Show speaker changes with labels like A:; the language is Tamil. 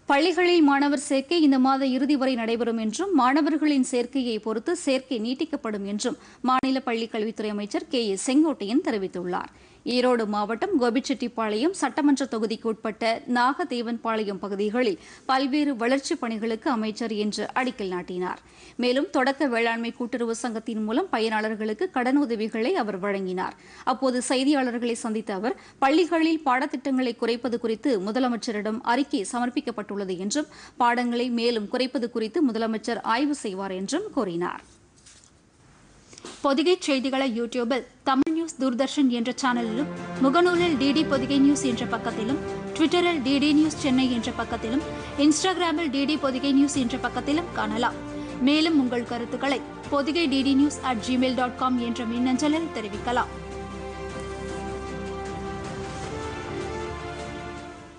A: பள்ளிகளில் மாணவர் சேர்க்கை இந்த மாத இறுதி வரை நடைபெறும் என்றும் மாணவர்களின் சேர்க்கையை பொறுத்து சேர்க்கை நீட்டிக்கப்படும் என்றும் மாநில பள்ளிக் கல்வித்துறை அமைச்சர் கே ஏ செங்கோட்டையன் தெரிவித்துள்ளார் ஈரோடு மாவட்டம் கோபிச்செட்டிப்பாளையம் சட்டமன்ற தொகுதிக்கு உட்பட்ட நாகதேவன்பாளையம் பகுதிகளில் பல்வேறு வளர்ச்சிப் பணிகளுக்கு அமைச்சர் இன்று அடிக்கல் நாட்டினார் மேலும் தொடக்க வேளாண்மை கூட்டுறவு சங்கத்தின் மூலம் பயனாளர்களுக்கு கடனுதவிகளை அவர் வழங்கினார் அப்போது செய்தியாளர்களை சந்தித்த அவர் பள்ளிகளில் பாடத்திட்டங்களை குறைப்பது குறித்து முதலமைச்சரிடம் அறிக்கை சமர்ப்பிக்கப்பட்டுள்ளது என்றும் பாடங்களை மேலும் குறைப்பது குறித்து முதலமைச்சர் ஆய்வு செய்வார் என்றும் கூறினார்
B: பொதிகை செய்திகளை யூடியூபில் தமிழ் நியூஸ் தூர்தர்ஷன் என்ற சேனலிலும் முகநூலில் டிடி பொதிகை நியூஸ் என்ற பக்கத்திலும் ட்விட்டரில் டிடி நியூஸ் சென்னை என்ற பக்கத்திலும் இன்ஸ்டாகிராமில் டிடி பொதிகை நியூஸ் என்ற பக்கத்திலும் காணலாம் மேலும் உங்கள் கருத்துக்களை Podhigai DD news at Gmail dot com என்ற மின்னஞ்சலில் தெரிவிக்கலாம்